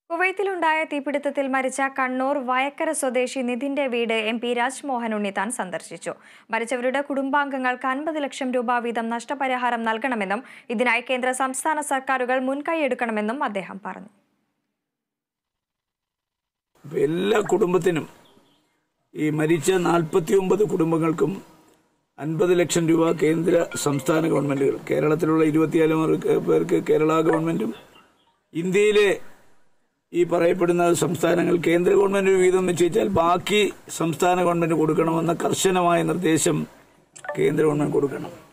കുവൈത്തിലുണ്ടായ തീപിടുത്തത്തിൽ മരിച്ച കണ്ണൂർ വയക്കര സ്വദേശി നിതിന്റെ വീട് എം പി രാജ്മോഹൻ ഉണ്ണിത്താൻ സന്ദർശിച്ചു മരിച്ചവരുടെ കുടുംബാംഗങ്ങൾക്ക് അൻപത് ലക്ഷം രൂപ വീതം നഷ്ടപരിഹാരം നൽകണമെന്നും ഇതിനായി കേന്ദ്ര സംസ്ഥാന സർക്കാരുകൾ മുൻകൈയെടുക്കണമെന്നും അദ്ദേഹം പറഞ്ഞു അപ്പോൾ എല്ലാ കുടുംബത്തിനും ഈ മരിച്ച നാൽപ്പത്തി ഒമ്പത് കുടുംബങ്ങൾക്കും അൻപത് ലക്ഷം രൂപ കേന്ദ്ര സംസ്ഥാന ഗവൺമെന്റുകൾ കേരളത്തിലുള്ള ഇരുപത്തിയാല് പേർക്ക് കേരള ഗവൺമെന്റും ഇന്ത്യയിലെ ഈ പറയപ്പെടുന്ന സംസ്ഥാനങ്ങൾ കേന്ദ്ര ഗവൺമെന്റ് വീതം നിശ്ചയിച്ചാൽ ബാക്കി സംസ്ഥാന ഗവൺമെന്റ് കൊടുക്കണമെന്ന കർശനമായ നിർദ്ദേശം കേന്ദ്ര ഗവൺമെന്റ് കൊടുക്കണം